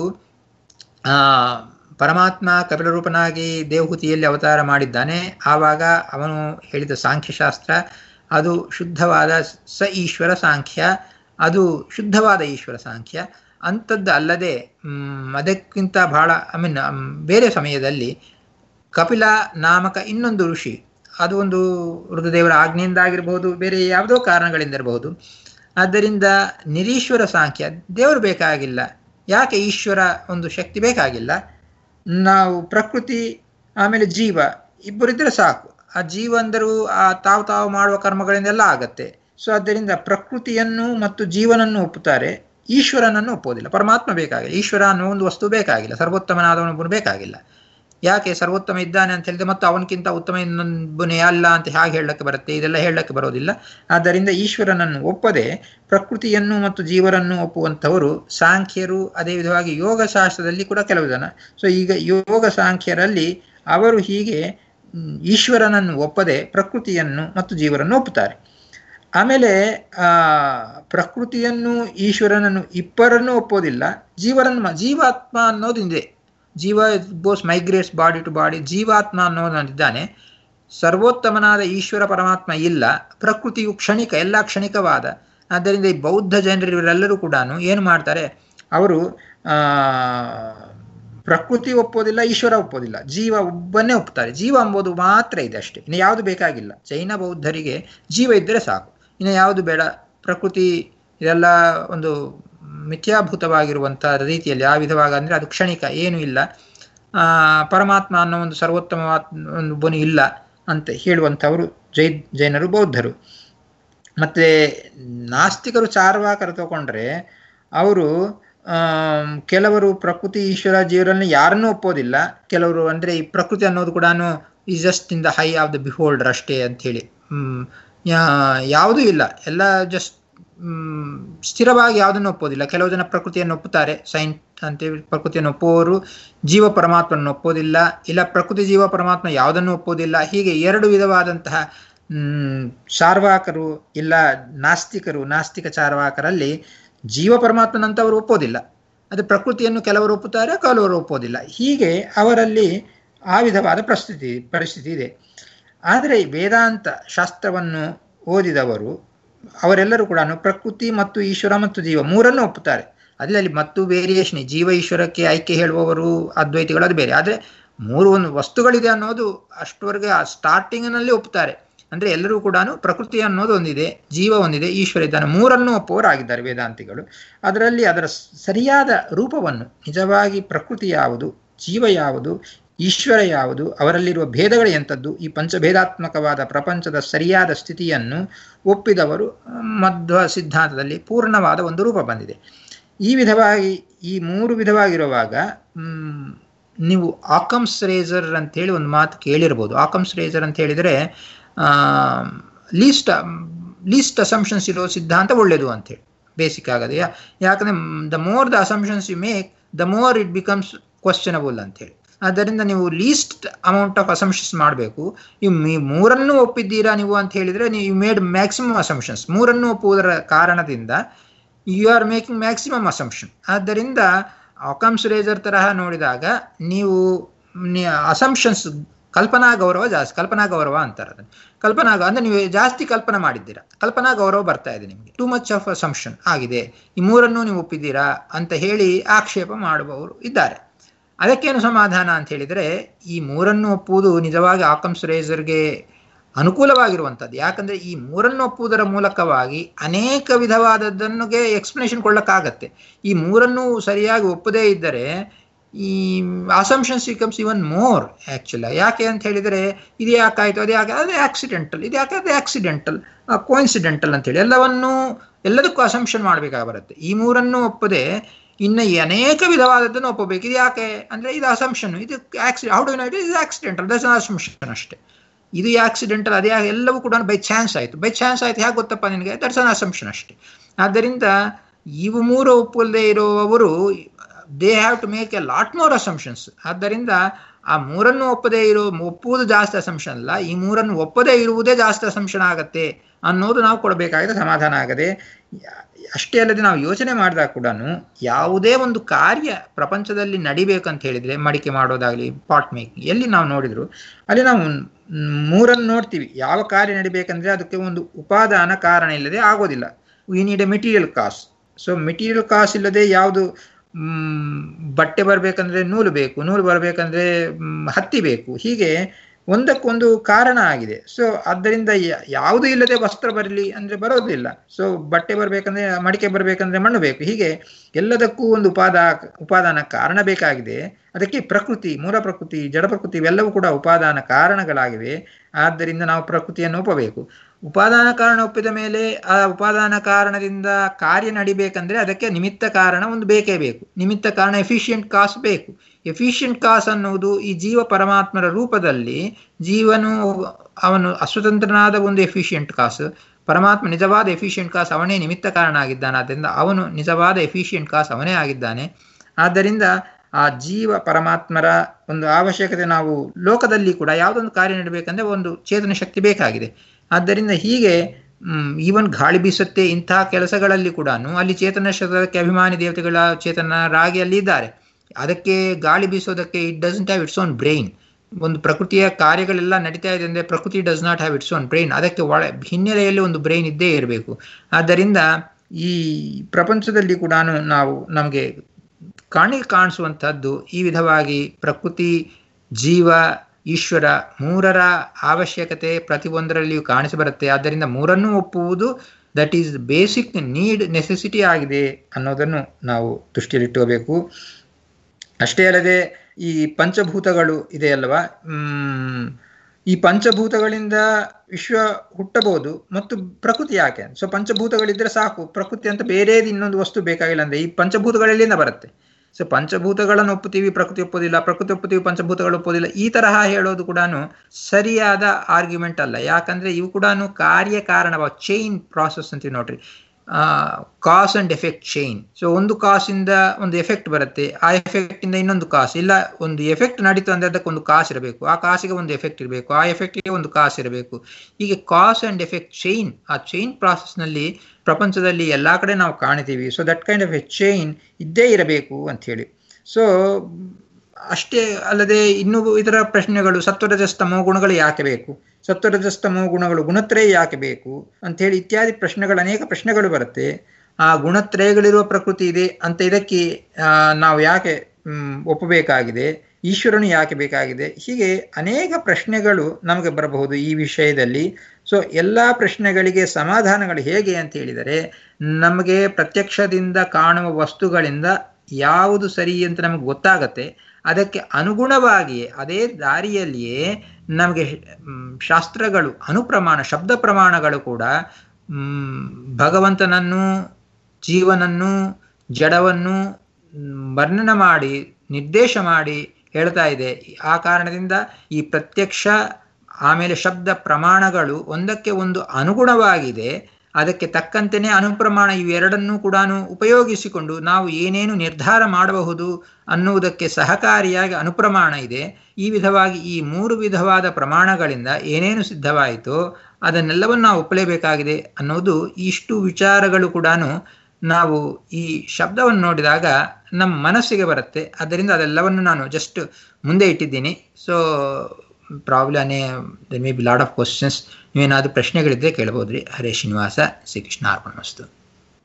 ಆ ಪರಮಾತ್ಮ ಕಪಿಲ ರೂಪನಾಗಿ ದೇವಹೂತಿಯಲ್ಲಿ ಅವತಾರ ಮಾಡಿದ್ದಾನೆ ಆವಾಗ ಅವನು ಹೇಳಿದ ಸಾಂಖ್ಯಶಾಸ್ತ್ರ ಅದು ಶುದ್ಧವಾದ ಸ ಈಶ್ವರ ಸಾಂಖ್ಯ ಅದು ಶುದ್ಧವಾದ ಈಶ್ವರ ಸಾಂಖ್ಯ ಅಂಥದ್ದು ಅಲ್ಲದೆ ಅದಕ್ಕಿಂತ ಬಹಳ ಐ ಮೀನ್ ಬೇರೆ ಸಮಯದಲ್ಲಿ ಕಪಿಲ ನಾಮಕ ಇನ್ನೊಂದು ಋಷಿ ಅದು ಒಂದು ಋತುದೇವರ ಆಜ್ಞೆಯಿಂದ ಆಗಿರಬಹುದು ಬೇರೆ ಯಾವುದೋ ಕಾರಣಗಳಿಂದ ಇರಬಹುದು ಆದ್ದರಿಂದ ನಿರೀಶ್ವರ ಸಾಂಖ್ಯ ದೇವರು ಬೇಕಾಗಿಲ್ಲ ಯಾಕೆ ಈಶ್ವರ ಒಂದು ಶಕ್ತಿ ಬೇಕಾಗಿಲ್ಲ ನಾವು ಪ್ರಕೃತಿ ಆಮೇಲೆ ಜೀವ ಇಬ್ಬರಿದ್ರೆ ಸಾಕು ಆ ಜೀವ ಅಂದರೂ ಆ ತಾವು ತಾವು ಮಾಡುವ ಕರ್ಮಗಳಿಂದೆಲ್ಲ ಆಗತ್ತೆ ಸೊ ಆದ್ದರಿಂದ ಪ್ರಕೃತಿಯನ್ನು ಮತ್ತು ಜೀವನನ್ನು ಒಪ್ಪುತ್ತಾರೆ ಈಶ್ವರನನ್ನು ಒಪ್ಪೋದಿಲ್ಲ ಪರಮಾತ್ಮ ಬೇಕಾಗಿಲ್ಲ ಈಶ್ವರ ಅನ್ನೋ ಒಂದು ವಸ್ತು ಬೇಕಾಗಿಲ್ಲ ಸರ್ವೋತ್ತಮನಾದವನೊಬ್ಬನು ಬೇಕಾಗಿಲ್ಲ ಯಾಕೆ ಸರ್ವೋತ್ತಮ ಇದ್ದಾನೆ ಅಂತ ಹೇಳಿದ್ರೆ ಮತ್ತು ಅವನಕ್ಕಿಂತ ಉತ್ತಮ ಇನ್ನೊಬ್ಬನೇ ಅಲ್ಲ ಅಂತ ಹೇಗೆ ಹೇಳಕ್ಕೆ ಬರುತ್ತೆ ಇದೆಲ್ಲ ಹೇಳಕ್ಕೆ ಬರೋದಿಲ್ಲ ಆದ್ದರಿಂದ ಈಶ್ವರನನ್ನು ಒಪ್ಪದೆ ಪ್ರಕೃತಿಯನ್ನು ಮತ್ತು ಜೀವರನ್ನು ಒಪ್ಪುವಂಥವರು ಸಾಂಖ್ಯರು ಅದೇ ವಿಧವಾಗಿ ಯೋಗ ಶಾಸ್ತ್ರದಲ್ಲಿ ಕೂಡ ಕೆಲವು ಜನ ಸೊ ಈಗ ಯೋಗ ಸಾಂಖ್ಯರಲ್ಲಿ ಅವರು ಹೀಗೆ ಈಶ್ವರನನ್ನು ಒಪ್ಪದೆ ಪ್ರಕೃತಿಯನ್ನು ಮತ್ತು ಜೀವರನ್ನು ಒಪ್ಪುತ್ತಾರೆ ಆಮೇಲೆ ಆ ಪ್ರಕೃತಿಯನ್ನು ಈಶ್ವರನನ್ನು ಇಬ್ಬರನ್ನು ಒಪ್ಪೋದಿಲ್ಲ ಜೀವರನ್ನು ಜೀವಾತ್ಮ ಅನ್ನೋದಿದೆ ಜೀವ ಬೋಸ್ ಮೈಗ್ರೇಟ್ಸ್ ಬಾಡಿ ಟು ಬಾಡಿ ಜೀವಾತ್ಮ ಅನ್ನೋದಿದ್ದಾನೆ ಸರ್ವೋತ್ತಮನಾದ ಈಶ್ವರ ಪರಮಾತ್ಮ ಇಲ್ಲ ಪ್ರಕೃತಿಯು ಕ್ಷಣಿಕ ಎಲ್ಲ ಕ್ಷಣಿಕವಾದ ಆದ್ದರಿಂದ ಈ ಬೌದ್ಧ ಜನರು ಇವರೆಲ್ಲರೂ ಕೂಡ ಏನು ಮಾಡ್ತಾರೆ ಅವರು ಆ ಪ್ರಕೃತಿ ಒಪ್ಪೋದಿಲ್ಲ ಈಶ್ವರ ಒಪ್ಪೋದಿಲ್ಲ ಜೀವ ಒಬ್ಬನ್ನೇ ಒಪ್ತಾರೆ ಜೀವ ಎಂಬುದು ಮಾತ್ರ ಇದೆ ಅಷ್ಟೇ ಇನ್ನು ಯಾವುದು ಬೇಕಾಗಿಲ್ಲ ಜೈನ ಬೌದ್ಧರಿಗೆ ಜೀವ ಇದ್ದರೆ ಸಾಕು ಇನ್ನು ಯಾವುದು ಬೇಡ ಪ್ರಕೃತಿ ಇದೆಲ್ಲ ಒಂದು ಮಿಥ್ಯಾಭೂತವಾಗಿರುವಂಥ ರೀತಿಯಲ್ಲಿ ಆ ವಿಧವಾಗಿ ಅಂದರೆ ಅದು ಕ್ಷಣಿಕ ಏನೂ ಇಲ್ಲ ಪರಮಾತ್ಮ ಅನ್ನೋ ಒಂದು ಸರ್ವೋತ್ತಮ ಒಂದು ಬನು ಇಲ್ಲ ಅಂತ ಹೇಳುವಂಥವರು ಜೈ ಜೈನರು ಬೌದ್ಧರು ಮತ್ತು ನಾಸ್ತಿಕರು ಚಾರ್ವಾಕರು ತಗೊಂಡ್ರೆ ಅವರು ಕೆಲವರು ಪ್ರಕೃತಿ ಈಶ್ವರ ಜೀವರನ್ನು ಯಾರನ್ನೂ ಒಪ್ಪೋದಿಲ್ಲ ಕೆಲವರು ಅಂದರೆ ಈ ಪ್ರಕೃತಿ ಅನ್ನೋದು ಕೂಡ is just in the eye of the beholder ಅಷ್ಟೇ ಅಂಥೇಳಿ ಯಾವುದೂ ಇಲ್ಲ ಎಲ್ಲ ಜಸ್ಟ್ ಸ್ಥಿರವಾಗಿ ಯಾವುದನ್ನು ಒಪ್ಪೋದಿಲ್ಲ ಕೆಲವು ಜನ ಪ್ರಕೃತಿಯನ್ನು ಒಪ್ಪುತ್ತಾರೆ ಸೈನ್ಸ್ ಅಂತೇಳಿ ಪ್ರಕೃತಿಯನ್ನು ಒಪ್ಪುವವರು ಜೀವ ಪರಮಾತ್ಮನ್ನು ಒಪ್ಪೋದಿಲ್ಲ ಇಲ್ಲ ಪ್ರಕೃತಿ ಜೀವ ಪರಮಾತ್ಮ ಯಾವುದನ್ನು ಒಪ್ಪೋದಿಲ್ಲ ಹೀಗೆ ಎರಡು ವಿಧವಾದಂತಹ ಚಾರ್ವಾಕರು ಇಲ್ಲ ನಾಸ್ತಿಕರು ನಾಸ್ತಿಕ ಚಾರ್ವಾಕರಲ್ಲಿ ಜೀವ ಪರಮಾತ್ಮನಂತವರು ಒಪ್ಪೋದಿಲ್ಲ ಅದು ಪ್ರಕೃತಿಯನ್ನು ಕೆಲವರು ಒಪ್ಪುತ್ತಾರೆ ಕೆಲವರು ಒಪ್ಪೋದಿಲ್ಲ ಹೀಗೆ ಅವರಲ್ಲಿ ಆ ವಿಧವಾದ ಪರಿಸ್ಥಿತಿ ಪರಿಸ್ಥಿತಿ ಇದೆ ಆದರೆ ವೇದಾಂತ ಶಾಸ್ತ್ರವನ್ನು ಓದಿದವರು ಅವರೆಲ್ಲರೂ ಕೂಡ ಪ್ರಕೃತಿ ಮತ್ತು ಈಶ್ವರ ಮತ್ತು ಜೀವ ಮೂರನ್ನು ಒಪ್ಪುತ್ತಾರೆ ಅದರಲ್ಲಿ ಮತ್ತು ವೇರಿಯೇಷನ್ ಜೀವ ಈಶ್ವರಕ್ಕೆ ಆಯ್ಕೆ ಹೇಳುವವರು ಅದ್ವೈತಿಗಳು ಅದು ಬೇರೆ ಆದರೆ ಮೂರು ಒಂದು ವಸ್ತುಗಳಿದೆ ಅನ್ನೋದು ಅಷ್ಟವರೆಗೆ ಆ ಸ್ಟಾರ್ಟಿಂಗ್ನಲ್ಲಿ ಒಪ್ಪುತ್ತಾರೆ ಅಂದರೆ ಎಲ್ಲರೂ ಕೂಡ ಪ್ರಕೃತಿ ಅನ್ನೋದು ಒಂದಿದೆ ಜೀವ ಒಂದಿದೆ ಈಶ್ವರ ಇದ್ದಾನೆ ಮೂರನ್ನು ಒಪ್ಪುವವರಾಗಿದ್ದಾರೆ ವೇದಾಂತಿಗಳು ಅದರಲ್ಲಿ ಅದರ ಸರಿಯಾದ ರೂಪವನ್ನು ನಿಜವಾಗಿ ಪ್ರಕೃತಿ ಯಾವುದು ಜೀವ ಯಾವುದು ಈಶ್ವರ ಯಾವುದು ಅವರಲ್ಲಿರುವ ಭೇದಗಳು ಎಂಥದ್ದು ಈ ಪಂಚಭೇದಾತ್ಮಕವಾದ ಪ್ರಪಂಚದ ಸರಿಯಾದ ಸ್ಥಿತಿಯನ್ನು ಒಪ್ಪಿದವರು ಮಧ್ವ ಸಿದ್ಧಾಂತದಲ್ಲಿ ಪೂರ್ಣವಾದ ಒಂದು ರೂಪ ಬಂದಿದೆ ಈ ವಿಧವಾಗಿ ಈ ಮೂರು ವಿಧವಾಗಿರುವಾಗ ನೀವು ಆಕಮ್ಸ್ ರೇಸರ್ ಅಂತೇಳಿ ಒಂದು ಮಾತು ಕೇಳಿರ್ಬೋದು ಆಕಮ್ಸ್ ರೇಸರ್ ಅಂತ ಹೇಳಿದರೆ ಲೀಸ್ಟ್ ಲೀಸ್ಟ್ ಅಸಂಪ್ಷನ್ಸ್ ಇರೋ ಸಿದ್ಧಾಂತ ಒಳ್ಳೆಯದು ಅಂತೇಳಿ ಬೇಸಿಕ್ ಆಗದೆ ಯಾಕಂದರೆ the more the assumptions you make the more it becomes questionable ಅಂತೇಳಿ ಆದ್ದರಿಂದ ನೀವು ಲೀಸ್ಟ್ ಅಮೌಂಟ್ ಆಫ್ ಅಸಂಪ್ಷನ್ಸ್ ಮಾಡಬೇಕು ನೀವು ಮೀ ಮೂರನ್ನು ಒಪ್ಪಿದ್ದೀರಾ ನೀವು ಅಂತ ಹೇಳಿದರೆ ನೀವು ಮೇಡ್ ಮ್ಯಾಕ್ಸಿಮಮ್ ಅಸಂಪ್ಷನ್ಸ್ ಮೂರನ್ನು ಒಪ್ಪುವುದರ ಕಾರಣದಿಂದ you are making maximum assumption ಆದ್ದರಿಂದ ಅಕಮ್ಸ್ ರೇಜರ್ ತರಹ ನೋಡಿದಾಗ ನೀವು ಅಸಂಪ್ಷನ್ಸ್ ಕಲ್ಪನಾ ಗೌರವ ಜಾಸ್ತಿ ಕಲ್ಪನಾ ಗೌರವ ಅಂತಾರೆ ಅದನ್ನು ಕಲ್ಪನಾ ಅಂದ್ರೆ ನೀವು ಜಾಸ್ತಿ ಕಲ್ಪನೆ ಮಾಡಿದ್ದೀರಾ ಕಲ್ಪನಾ ಗೌರವ ಬರ್ತಾ ಇದೆ ನಿಮಗೆ ಟೂ ಮಚ್ ಆಫ್ ಅಸಂಪ್ಷನ್ ಆಗಿದೆ ಈ ಮೂರನ್ನು ನೀವು ಒಪ್ಪಿದ್ದೀರಾ ಅಂತ ಹೇಳಿ ಆಕ್ಷೇಪ ಮಾಡುವವರು ಇದ್ದಾರೆ ಅದಕ್ಕೇನು ಸಮಾಧಾನ ಅಂತ ಹೇಳಿದರೆ ಈ ಮೂರನ್ನು ಒಪ್ಪುವುದು ನಿಜವಾಗಿ ಆಕಮ್ಸ್ ರೇಸರ್ಗೆ ಅನುಕೂಲವಾಗಿರುವಂಥದ್ದು ಯಾಕಂದ್ರೆ ಈ ಮೂರನ್ನು ಒಪ್ಪುವುದರ ಮೂಲಕವಾಗಿ ಅನೇಕ ವಿಧವಾದದ್ದನ್ನುಗೆ ಎಕ್ಸ್ಪ್ಲನೇಷನ್ ಕೊಳ್ಳಕ್ಕಾಗತ್ತೆ ಈ ಮೂರನ್ನು ಸರಿಯಾಗಿ ಒಪ್ಪದೇ ಇದ್ದರೆ ಈ assumptions becomes even more actually ಯಾಕೆ ಅಂತ ಹೇಳಿದರೆ ಇದು ಯಾಕಾಯಿತು ಅದು ಯಾಕೆ ಅದು ಆಕ್ಸಿಡೆಂಟಲ್ ಇದು ಯಾಕೆ ಅದು ಆಕ್ಸಿಡೆಂಟಲ್ ಕೋಇನ್ಸಿಡೆಂಟಲ್ ಅಂತೇಳಿ ಎಲ್ಲವನ್ನೂ ಎಲ್ಲದಕ್ಕೂ ಅಸಂಪ್ಷನ್ ಮಾಡಬೇಕಾಗಿ ಬರುತ್ತೆ ಈ ಮೂರನ್ನು ಒಪ್ಪದೆ ಇನ್ನು ಈ ಅನೇಕ ವಿಧವಾದದ್ದನ್ನು ಒಪ್ಪಬೇಕು ಇದು ಯಾಕೆ ಅಂದರೆ ಇದು ಅಸಂಪ್ಷನ್ ಇದು accidental how do know it ಇದು ಆಕ್ಸಿಡೆಂಟಲ್ ದಟ್ಸ್ ಅಸಂಪ್ಷನ್ ಅಷ್ಟೇ ಇದು ಆಕ್ಸಿಡೆಂಟಲ್ ಅದೇ ಎಲ್ಲವೂ ಕೂಡ ಬೈ ಚಾನ್ಸ್ ಆಯಿತು ಬೈ ಚಾನ್ಸ್ ಆಯಿತು ಹೇಗೆ ಗೊತ್ತಪ್ಪ ನಿನಗೆ ದಟ್ಸ್ ಅನ್ ಅಸಂಪ್ಷನ್ ಅಷ್ಟೇ ಆದ್ದರಿಂದ ಇವು ಮೂರು ಒಪ್ಪಲ್ಲದೆ ಇರುವವರು they have to make a lot more assumptions ಆದ್ದರಿಂದ ಆ ಮೂರನ್ನು ಒಪ್ಪದೇ ಇರೋ ಒಪ್ಪುವುದು ಜಾಸ್ತಿ ಅಸಂಪ್ಷನ್ ಅಲ್ಲ ಈ ಮೂರನ್ನು ಒಪ್ಪದೇ ಇರುವುದೇ ಜಾಸ್ತಿ ಅಸಂಪ್ಷನ್ ಆಗತ್ತೆ ಅನ್ನೋದು ನಾವು ಕೊಡಬೇಕಾಗಿದೆ ಸಮಾಧಾನ ಆಗದೆ ಅಷ್ಟೇ ಅಲ್ಲದೆ ನಾವು ಯೋಚನೆ ಮಾಡಿದಾಗ ಕೂಡ ಯಾವುದೇ ಒಂದು ಕಾರ್ಯ ಪ್ರಪಂಚದಲ್ಲಿ ನಡಿಬೇಕಂತ ಹೇಳಿದ್ರೆ ಮಡಿಕೆ ಮಾಡೋದಾಗಲಿ ಪಾಟ್ ಮೇಕಿಂಗ್ ಎಲ್ಲಿ ನಾವು ನೋಡಿದ್ರು ಅಲ್ಲಿ ನಾವು ಮೂರನ್ನು ನೋಡ್ತೀವಿ ಯಾವ ಕಾರ್ಯ ನಡಿಬೇಕಂದ್ರೆ ಅದಕ್ಕೆ ಒಂದು ಉಪಾದಾನ ಕಾರಣ ಇಲ್ಲದೆ ಆಗೋದಿಲ್ಲ we need a material cause so material cause ಇಲ್ಲದೆ ಯಾವುದು ಬಟ್ಟೆ ಬರಬೇಕಂದ್ರೆ ನೂಲು ಬೇಕು ನೂಲು ಬರಬೇಕಂದ್ರೆ ಹತ್ತಿ ಬೇಕು ಹೀಗೆ ಒಂದಕ್ಕೊಂದು ಕಾರಣ ಆಗಿದೆ ಸೊ ಆದ್ದರಿಂದ ಯಾವುದು ಇಲ್ಲದೆ ವಸ್ತ್ರ ಬರಲಿ ಅಂದ್ರೆ ಬರೋದಿಲ್ಲ ಸೊ ಬಟ್ಟೆ ಬರಬೇಕಂದ್ರೆ ಮಡಿಕೆ ಬರಬೇಕಂದ್ರೆ ಮಣ್ಣು ಬೇಕು ಹೀಗೆ ಎಲ್ಲದಕ್ಕೂ ಒಂದು ಉಪಾದ ಉಪಾದಾನ ಕಾರಣ ಬೇಕಾಗಿದೆ ಅದಕ್ಕೆ ಪ್ರಕೃತಿ ಮೂಲ ಪ್ರಕೃತಿ ಜಡ ಪ್ರಕೃತಿ ಇವೆಲ್ಲವೂ ಕೂಡ ಉಪಾದಾನ ಕಾರಣಗಳಾಗಿವೆ ಆದ್ದರಿಂದ ನಾವು ಪ್ರಕೃತಿಯನ್ನು ಒಪ್ಪಬೇಕು ಉಪಾದಾನ ಕಾರಣ ಒಪ್ಪಿದ ಮೇಲೆ ಆ ಉಪಾದಾನ ಕಾರಣದಿಂದ ಕಾರ್ಯ ನಡಿಬೇಕಂದ್ರೆ ಅದಕ್ಕೆ ನಿಮಿತ್ತ ಕಾರಣ ಒಂದು ಬೇಕೇ ಬೇಕು ನಿಮಿತ್ತ ಕಾರಣ ಎಫಿಷಿಯಂಟ್ ಕಾಸ್ ಬೇಕು ಎಫಿಷಿಯಂಟ್ ಕಾಸ್ ಅನ್ನುವುದು ಈ ಜೀವ ಪರಮಾತ್ಮರ ರೂಪದಲ್ಲಿ ಜೀವನು ಅವನು ಅಸ್ವತಂತ್ರನಾದ ಒಂದು ಎಫಿಷಿಯಂಟ್ ಕಾಸ್ ಪರಮಾತ್ಮ ನಿಜವಾದ ಎಫಿಷಿಯಂಟ್ ಕಾಸ್ ಅವನೇ ನಿಮಿತ್ತ ಕಾರಣ ಆಗಿದ್ದಾನೆ ಆದ್ದರಿಂದ ಅವನು ನಿಜವಾದ ಎಫಿಷಿಯಂಟ್ ಕಾಸ್ ಅವನೇ ಆಗಿದ್ದಾನೆ ಆದ್ದರಿಂದ ಆ ಜೀವ ಪರಮಾತ್ಮರ ಒಂದು ಅವಶ್ಯಕತೆ ನಾವು ಲೋಕದಲ್ಲಿ ಕೂಡ ಯಾವುದೊಂದು ಕಾರ್ಯ ನಡಬೇಕಂದ್ರೆ ಒಂದು ಚೇತನ ಶಕ್ತಿ ಬೇಕಾಗಿದೆ ಆದ್ದರಿಂದ ಹೀಗೆ ಈವನ್ ಗಾಳಿ ಬೀಸುತ್ತೆ ಇಂತಹ ಕೆಲಸಗಳಲ್ಲಿ ಕೂಡ ಅಲ್ಲಿ ಚೇತನ ಶಕ್ತಿಗೆ ಅಭಿಮಾನಿ ದೇವತೆಗಳ ಚೇತನರಾಗಿ ಅಲ್ಲಿ ಇದ್ದಾರೆ ಅದಕ್ಕೆ ಗಾಳಿ ಬೀಸೋದಕ್ಕೆ it doesn't have its own brain ಒಂದು ಪ್ರಕೃತಿಯ ಕಾರ್ಯಗಳೆಲ್ಲ ನಡೀತಾ ಇದೆ ಅಂದರೆ ಪ್ರಕೃತಿ does not have its own brain ಅದಕ್ಕೆ ಒಳ ಹಿನ್ನೆಲೆಯಲ್ಲಿ ಒಂದು ಬ್ರೈನ್ ಇದ್ದೇ ಇರಬೇಕು ಆದ್ದರಿಂದ ಈ ಪ್ರಪಂಚದಲ್ಲಿ ಕೂಡ ನಾವು ನಮಗೆ ಕಾಣಿ ಕಾಣಿಸುವಂಥದ್ದು ಈ ವಿಧವಾಗಿ ಪ್ರಕೃತಿ ಜೀವ ಈಶ್ವರ ಮೂರರ ಅವಶ್ಯಕತೆ ಪ್ರತಿಯೊಂದರಲ್ಲಿಯೂ ಕಾಣಿಸಿಬರುತ್ತೆ ಆದ್ದರಿಂದ ಮೂರನ್ನೂ ಒಪ್ಪುವುದು that is basic need necessity ಆಗಿದೆ ಅನ್ನೋದನ್ನು ನಾವು ದೃಷ್ಟಿಯಲ್ಲಿಟ್ಟುಕೋಬೇಕು ಅಷ್ಟೇ ಅಲ್ಲದೆ ಈ ಪಂಚಭೂತಗಳು ಇದೆ ಅಲ್ವಾ ಈ ಪಂಚಭೂತಗಳಿಂದ ವಿಶ್ವ ಹುಟ್ಟಬಹುದು ಮತ್ತು ಪ್ರಕೃತಿ ಯಾಕೆ ಸೊ ಪಂಚಭೂತಗಳಿದ್ರೆ ಸಾಕು ಪ್ರಕೃತಿ ಅಂತ ಬೇರೆದು ಇನ್ನೊಂದು ವಸ್ತು ಬೇಕಾಗಿಲ್ಲ ಅಂದ್ರೆ ಈ ಪಂಚಭೂತಗಳೆಲ್ಲಿಂದ ಬರುತ್ತೆ ಸೊ ಪಂಚಭೂತಗಳನ್ನು ಒಪ್ಪುತ್ತೀವಿ ಪ್ರಕೃತಿ ಒಪ್ಪೋದಿಲ್ಲ ಪ್ರಕೃತಿ ಒಪ್ಪುತ್ತೀವಿ ಪಂಚಭೂತಗಳು ಒಪ್ಪೋದಿಲ್ಲ ಈ ತರಹ ಹೇಳೋದು ಕೂಡ ಸರಿಯಾದ ಆರ್ಗ್ಯುಮೆಂಟ್ ಅಲ್ಲ ಯಾಕಂದ್ರೆ ಇವು ಕೂಡ ಕಾರ್ಯಕಾರಣ ಚೈನ್ ಪ್ರಾಸೆಸ್ ಅಂತೀವಿ ನೋಡ್ರಿ cause and effect chain so ಒಂದು ಕಾಸಿಂದ ಒಂದು ಎಫೆಕ್ಟ್ ಬರುತ್ತೆ ಆ ಎಫೆಕ್ಟ್ ಇಂದ ಇನ್ನೊಂದು ಕಾಸು ಇಲ್ಲ ಒಂದು ಎಫೆಕ್ಟ್ ನಡೀತು ಅಂದ್ರೆ ಅದಕ್ಕೆ ಒಂದು ಕಾಸು ಇರಬೇಕು ಆ ಕಾಸಿಗೆ ಒಂದು ಎಫೆಕ್ಟ್ ಇರಬೇಕು ಆ ಎಫೆಕ್ಟ್ಗೆ ಒಂದು ಕಾಸು ಇರಬೇಕು ಹೀಗೆ ಕಾಸ್ ಅಂಡ್ ಎಫೆಕ್ಟ್ ಚೈನ್ ಆ ಚೈನ್ ಪ್ರಾಸೆಸ್ನಲ್ಲಿ ಪ್ರಪಂಚದಲ್ಲಿ ಎಲ್ಲಾ ಕಡೆ ನಾವು ಕಾಣ್ತೀವಿ so that kind of a chain ಇದ್ದೇ ಇರಬೇಕು ಅಂತ ಹೇಳಿ ಸೊ ಅಷ್ಟೇ ಅಲ್ಲದೆ ಇನ್ನೂ ಇದರ ಪ್ರಶ್ನೆಗಳು ಸತ್ವರಜಸ್ತಮೋ ಗುಣಗಳು ಯಾಕೆ ಬೇಕು ಸತ್ವರಜಸ್ತಮೋ ಗುಣಗಳು ಗುಣತ್ರಯ ಯಾಕೆ ಬೇಕು ಅಂಥೇಳಿ ಇತ್ಯಾದಿ ಪ್ರಶ್ನೆಗಳು ಅನೇಕ ಪ್ರಶ್ನೆಗಳು ಬರುತ್ತೆ ಆ ಗುಣತ್ರಯಗಳಿರುವ ಪ್ರಕೃತಿ ಇದೆ ಅಂತ ಇದಕ್ಕೆ ನಾವು ಯಾಕೆ ಒಪ್ಪಬೇಕಾಗಿದೆ ಈಶ್ವರನು ಯಾಕೆ ಬೇಕಾಗಿದೆ ಹೀಗೆ ಅನೇಕ ಪ್ರಶ್ನೆಗಳು ನಮಗೆ ಬರಬಹುದು ಈ ವಿಷಯದಲ್ಲಿ ಸೊ ಎಲ್ಲ ಪ್ರಶ್ನೆಗಳಿಗೆ ಸಮಾಧಾನಗಳು ಹೇಗೆ ಅಂತ ಹೇಳಿದರೆ ನಮಗೆ ಪ್ರತ್ಯಕ್ಷದಿಂದ ಕಾಣುವ ವಸ್ತುಗಳಿಂದ ಯಾವುದು ಸರಿ ಅಂತ ನಮಗೆ ಗೊತ್ತಾಗತ್ತೆ ಅದಕ್ಕೆ ಅನುಗುಣವಾಗಿಯೇ ಅದೇ ದಾರಿಯಲ್ಲಿಯೇ ನಮಗೆ ಶಾಸ್ತ್ರಗಳು ಅನುಪ್ರಮಾಣ ಶಬ್ದ ಪ್ರಮಾಣಗಳು ಕೂಡ ಭಗವಂತನನ್ನು ಜೀವನನ್ನು ಜಡವನ್ನು ವರ್ಣನ ಮಾಡಿ ನಿರ್ದೇಶ ಮಾಡಿ ಹೇಳ್ತಾ ಇದೆ ಆ ಕಾರಣದಿಂದ ಈ ಪ್ರತ್ಯಕ್ಷ ಆಮೇಲೆ ಶಬ್ದ ಪ್ರಮಾಣಗಳು ಒಂದಕ್ಕೆ ಒಂದು ಅನುಗುಣವಾಗಿದೆ ಅದಕ್ಕೆ ತಕ್ಕಂತೆಯೇ ಅನುಪ್ರಮಾಣ ಇವೆರಡನ್ನೂ ಕೂಡ ಉಪಯೋಗಿಸಿಕೊಂಡು ನಾವು ಏನೇನು ನಿರ್ಧಾರ ಮಾಡಬಹುದು ಅನ್ನುವುದಕ್ಕೆ ಸಹಕಾರಿಯಾಗಿ ಅನುಪ್ರಮಾಣ ಇದೆ ಈ ವಿಧವಾಗಿ ಈ ಮೂರು ವಿಧವಾದ ಪ್ರಮಾಣಗಳಿಂದ ಏನೇನು ಸಿದ್ಧವಾಯಿತೋ ಅದನ್ನೆಲ್ಲವನ್ನು ನಾವು ಒಪ್ಪಲೇಬೇಕಾಗಿದೆ ಅನ್ನೋದು ಇಷ್ಟು ವಿಚಾರಗಳು ಕೂಡ ನಾವು ಈ ಶಬ್ದವನ್ನು ನೋಡಿದಾಗ ನಮ್ಮ ಮನಸ್ಸಿಗೆ ಬರುತ್ತೆ ಅದರಿಂದ ಅದೆಲ್ಲವನ್ನು ನಾನು ಜಸ್ಟ್ ಮುಂದೆ ಇಟ್ಟಿದ್ದೀನಿ so probably and there may be lot of questions ನೀವೇನಾದರೂ ಪ್ರಶ್ನೆಗಳಿದ್ದರೆ ಕೇಳ್ಬೋದ್ರಿ ಹರೇ ಶ್ರೀನಿವಾಸ ಶ್ರೀಕೃಷ್ಣ ಅರ್ಪಣ ವಸ್ತು